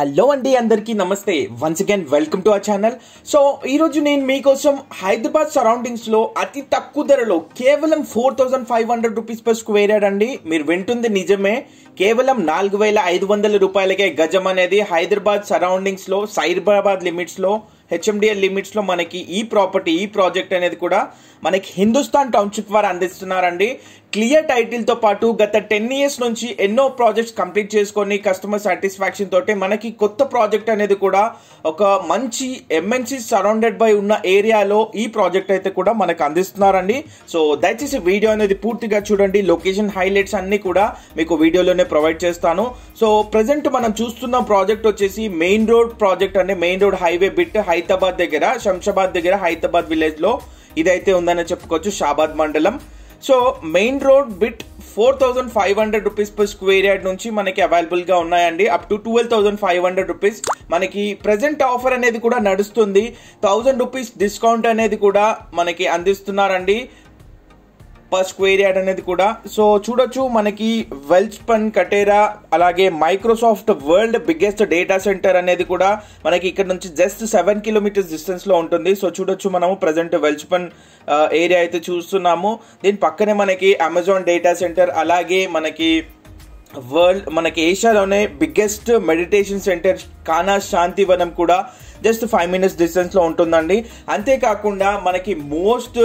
hello అండి అందరికీ నమస్తే once again welcome to our channel so ఈరోజు నేను మీకోసం హైదరాబాద్ సరౌండింగ్స్ లో అతి తక్కువ ధరలో కేవలం four thousand five hundred rupees per square yard అండి మీరు వింటుంది నిజమే కేవలం నాలుగు వేల ఐదు వందల రూపాయలకే గజం అనేది హైదరాబాద్ సరౌండింగ్స్ లో సైబరాబాద్ లిమిట్స్ లో హెచ్ఎండిఎల్ లిమిట్స్ లో మనకి ఈ ప్రాపర్టీ ఈ ప్రాజెక్ట్ అనేది కూడా మనకి హిందుస్థాన్ టౌన్షిప్ వారు అందిస్తున్నారండి క్లియర్ టైటిల్ తో పాటు గత టెన్ ఇయర్స్ నుంచి ఎన్నో ప్రాజెక్ట్స్ కంప్లీట్ చేసుకొని కస్టమర్ సాటిస్ఫాక్షన్ తోటి మనకి కొత్త ప్రాజెక్ట్ అనేది కూడా ఒక మంచి ఎంఎన్సి సరౌండెడ్ బై ఉన్న ఏరియాలో ఈ ప్రాజెక్ట్ అయితే కూడా మనకు అందిస్తున్నారండి సో దయచేసి వీడియో అనేది పూర్తిగా చూడండి లొకేషన్ హైలైట్స్ అన్ని కూడా మీకు వీడియోలోనే ప్రొవైడ్ చేస్తాను సో ప్రజెంట్ మనం చూస్తున్న ప్రాజెక్ట్ వచ్చేసి మెయిన్ రోడ్ ప్రాజెక్ట్ అంటే main road highway bit Hyderabad దగ్గర శంషాబాద్ దగ్గర హైదరాబాద్ విలేజ్ లో ఇదైతే ఉందని చెప్పుకోవచ్చు షాబాద్ మండలం so main road bit four thousand five hundred rupees per square yard నుంచి మనకి అవైలబుల్ గా ఉన్నాయండి up to twelve thousand five hundred rupees మనకి ప్రెసెంట్ ఆఫర్ అనేది కూడా నడుస్తుంది థౌసండ్ రూపీస్ డిస్కౌంట్ అనేది కూడా మనకి అందిస్తున్నారండి పర్ స్క్వేర్ యార్డ్ అనేది కూడా సో చూడొచ్చు మనకి వెల్స్పన్ కటేరా అలాగే Microsoft world biggest data centre అనేది కూడా మనకి ఇక్కడ నుంచి జస్ట్ సెవెన్ కిలోమీటర్స్ డిస్టెన్స్ లో ఉంటుంది సో చూడొచ్చు మనము ప్రజెంట్ వెల్స్పన్ ఏరియా అయితే చూస్తున్నాము దీని పక్కనే మనకి అమెజాన్ డేటా సెంటర్ అలాగే మనకి వరల్డ్ మనకి ఏషియాలోనే బిగ్గెస్ట్ మెడిటేషన్ సెంటర్ కానా శాంతివనం కూడా జస్ట్ ఫైవ్ మినిట్స్ డిస్టెన్స్ లో ఉంటుందండి అంతేకాకుండా మనకి మోస్ట్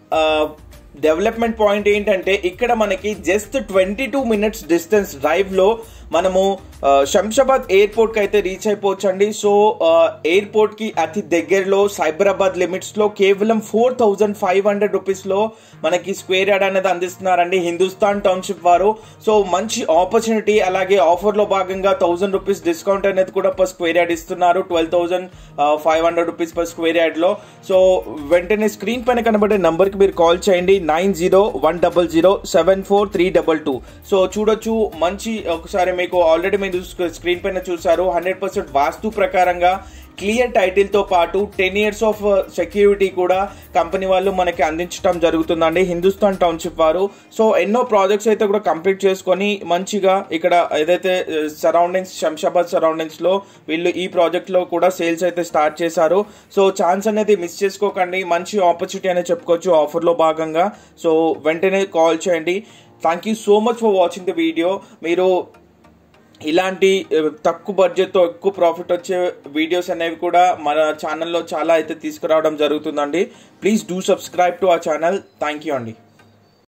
డెవలప్మెంట్ పాయింట్ ఏంటంటే ఇక్కడ మనకి just twenty two minutes distance drive లో మనము శంషాబాద్ ఎయిర్పోర్ట్ కి అయితే రీచ్ అయిపోవచ్చు అండి సో ఎయిర్పోర్ట్ కి అతి దగ్గరలో సైబరాబాద్ లిమిట్స్ లో కేవలం four thousand five hundred rupees లో మనకి స్క్వేర్ యార్డ్ అనేది అందిస్తున్నారండి హిందుస్థాన్ టౌన్షిప్ వారు సో మంచి ఆపర్చునిటీ అలాగే ఆఫర్ లో భాగంగా థౌసండ్ రూపీస్ డిస్కౌంట్ అనేది కూడా పర్ స్క్వేర్ యార్డ్ ఇస్తున్నారు twelve thousand five hundred rupees per square yard లో సో వెంటనే స్క్రీన్ పైన కనబడే నంబర్ కి మీరు కాల్ చేయండి nine zero one double zero seven four three double two so చూడొచ్చు మంచి ఒకసారి మీకు ఆల్రెడీ మీరు స్క్రీన్ పైన చూసారు హండ్రెడ్ పర్సెంట్ వాస్తు ప్రకారంగా క్లియర్ టైటిల్ తో పాటు టెన్ ఇయర్స్ ఆఫ్ సెక్యూరిటీ కూడా కంపెనీ వాళ్ళు మనకి అందించడం జరుగుతుందండి హిందుస్థాన్ టౌన్షిప్ వారు సో ఎన్నో ప్రాజెక్ట్స్ అయితే కూడా కంప్లీట్ చేసుకొని మంచిగా ఇక్కడ ఏదైతే సరౌండింగ్స్ శంషాబాద్ సరౌండింగ్స్ లో వీళ్ళు ఈ ప్రాజెక్ట్ లో కూడా సేల్స్ అయితే స్టార్ట్ చేశారు సో ఛాన్స్ అనేది మిస్ చేసుకోకండి మంచి ఆపర్చునిటీ అనేది చెప్పుకోవచ్చు ఆఫర్ లో భాగంగా సో వెంటనే కాల్ చేయండి thank you so much for watching the video మీరు ఇలాంటి తక్కువ బడ్జెట్తో ఎక్కువ ప్రాఫిట్ వచ్చే వీడియోస్ అనేవి కూడా మన ఛానల్లో చాలా అయితే తీసుకురావడం జరుగుతుందండి please do subscribe to our channel thank you అండి